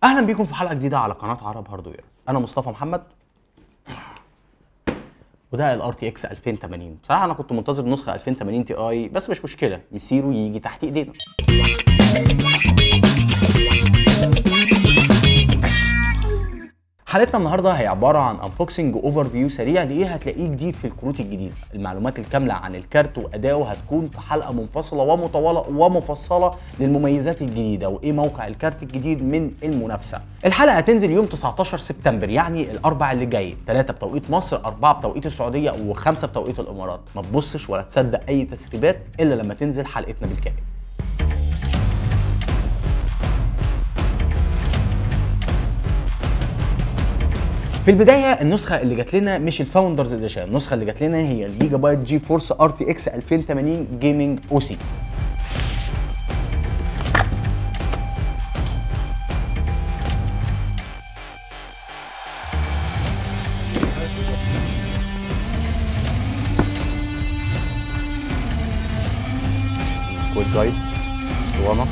اهلا بيكم في حلقه جديده على قناه عرب هاردوير انا مصطفى محمد وده الار تي اكس 2080 بصراحه انا كنت منتظر نسخه 2080 تي اي بس مش مشكله مسيره يجي تحت ايدينا حلقتنا النهارده هي عباره عن انبوكسنج اوفر فيو سريع لايه هتلاقيه جديد في الكروت الجديده المعلومات الكامله عن الكارت وادائه هتكون في حلقه منفصله ومطوله ومفصله للمميزات الجديده وايه موقع الكارت الجديد من المنافسه الحلقه هتنزل يوم 19 سبتمبر يعني الاربع اللي جاي 3 بتوقيت مصر 4 بتوقيت السعوديه و5 بتوقيت الامارات ما تبصش ولا تصدق اي تسريبات الا لما تنزل حلقتنا بالكامل في البدايه النسخه اللي جات لنا مش الفاوندرز اديشن النسخه اللي جات لنا هي الجيجا بايت جي فورس ار تي اكس 2080 جيمنج او سي كود جايد اسطوانه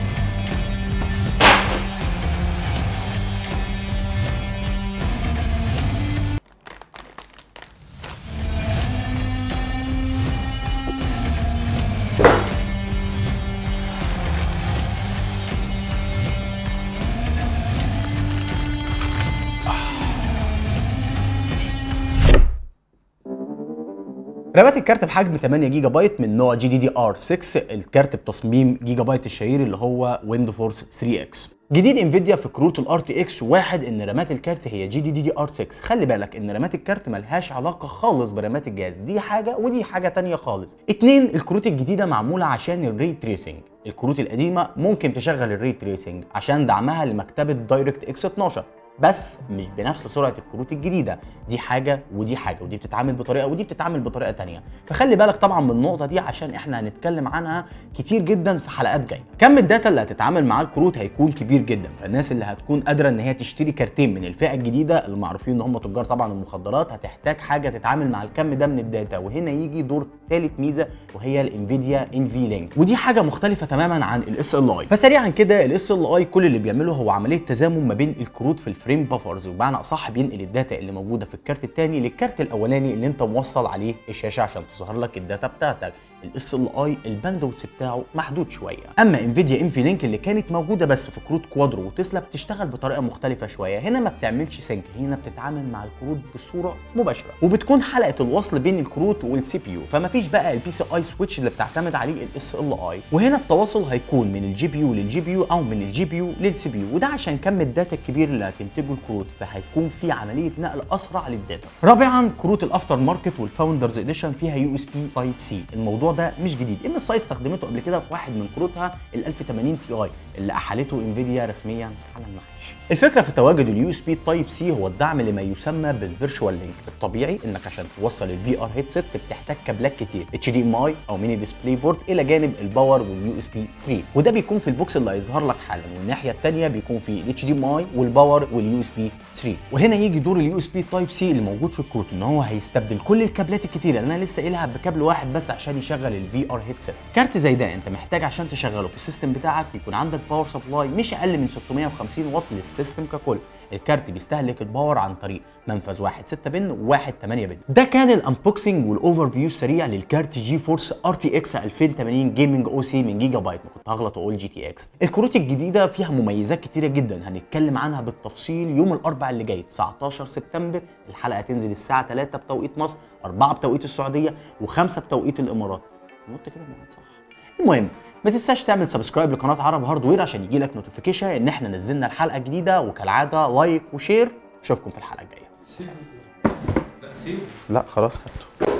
رامات الكارت بحجم 8 جيجا بايت من نوع جي دي دي ار 6 الكارت بتصميم جيجا بايت الشهير اللي هو ويند فورس 3 اكس جديد انفيديا في كروت الار تي اكس واحد ان رامات الكارت هي جي دي دي دي ار 6 خلي بالك ان رامات الكارت ملهاش علاقه خالص برامات الجهاز دي حاجه ودي حاجه تانية خالص اتنين الكروت الجديده معموله عشان الري تريسنج الكروت القديمه ممكن تشغل الري تريسنج عشان دعمها لمكتبه دايركت اكس 12 بس مش بنفس سرعه الكروت الجديده دي حاجه ودي حاجه ودي بتتعامل بطريقه ودي بتتعامل بطريقه تانية فخلي بالك طبعا من النقطه دي عشان احنا هنتكلم عنها كتير جدا في حلقات جايه كم الداتا اللي هتتعامل مع الكروت هيكون كبير جدا فالناس اللي هتكون قادره ان هي تشتري كارتين من الفئه الجديده اللي معروفين ان هم تجار طبعا المخدرات هتحتاج حاجه تتعامل مع الكم ده من الداتا وهنا يجي دور ثالث ميزه وهي الانفيديا ان في لينك ودي حاجه مختلفه تماما عن الاس ال اي فسريعا كده الاس ال اي كل اللي بيعمله هو عمليه تزامن ما بين الكروت في الفريم بافرز بمعنى اصح بينقل الداتا اللي موجوده في الكارت الثاني للكارت الاولاني اللي انت موصل عليه الشاشه عشان تظهر لك الداتا بتاعتك الاس ال اي الباندويتس بتاعه محدود شويه اما انفيديا انفي لينك اللي كانت موجوده بس في كروت كوادرو وتسلا بتشتغل بطريقه مختلفه شويه هنا ما بتعملش سync هنا بتتعامل مع الكروت بصوره مباشره وبتكون حلقه الوصل بين الكروت والسي بي يو فما فيش بقى البي سي اي سويتش اللي بتعتمد عليه الاس ال اي وهنا التواصل هيكون من الجي بي يو للجي بي يو او من الجي بي يو للسي بي يو وده عشان كم الداتا الكبير اللي هتنتجه الكروت فهيكون في عمليه نقل اسرع للداتا رابعا كروت الافتر ماركت والفاوندرز اديشن فيها يو اس بي تايب سي الموضوع ده مش جديد ام اس اي استخدمته قبل كده في واحد من كروتها ال 1080 تي اي اللي احالته انفيديا رسميا على المعاش الفكره في تواجد اليو اس بي تايب سي هو الدعم لما يسمى بالفيرتشوال لينك الطبيعي انك عشان توصل الفي ار هيدسيت بتحتاج كابلات كتير اتش دي ام اي او ميني ديسبلاي بورد الى جانب الباور واليو اس بي 3 وده بيكون في البوكس اللي هيظهر لك حالا والناحيه الثانيه بيكون في الاتش دي ام اي والباور واليو اس بي 3 وهنا يجي دور اليو اس بي تايب سي اللي موجود في الكروت ان هو هيستبدل كل الكابلات الكتيره اللي انا لسه قايلها بكابل واحد بس عشان يشغل الفي ار هيدسيت كارت زي ده انت محتاج عشان تشغله في السيستم بتاعك يكون عندك باور سبلاي مش اقل من 650 واط للسيستم ككل الكارت بيستهلك الباور عن طريق منفذ واحد 6 بن وواحد 8 بن ده كان الانبوكسنج والاوفر فيو السريع للكارت جي فورس ار تي اكس 2080 جيمنج او سي من جيجا بايت ما كنت هغلط واقول جي تي اكس الكروت الجديده فيها مميزات كتيره جدا هنتكلم عنها بالتفصيل يوم الاربعاء اللي جاي 19 سبتمبر الحلقه هتنزل الساعه 3 بتوقيت مصر 4 بتوقيت السعوديه و5 بتوقيت الامارات نط كده الموعد صح المهم ما تنساش تعمل سبسكرايب لقناه عرب هاردوير عشان يجي لك نوتيفيكيشن ان احنا نزلنا الحلقه الجديده وكالعاده لايك وشير اشوفكم في الحلقه الجايه سيبه لا سيبه لا خلاص خدته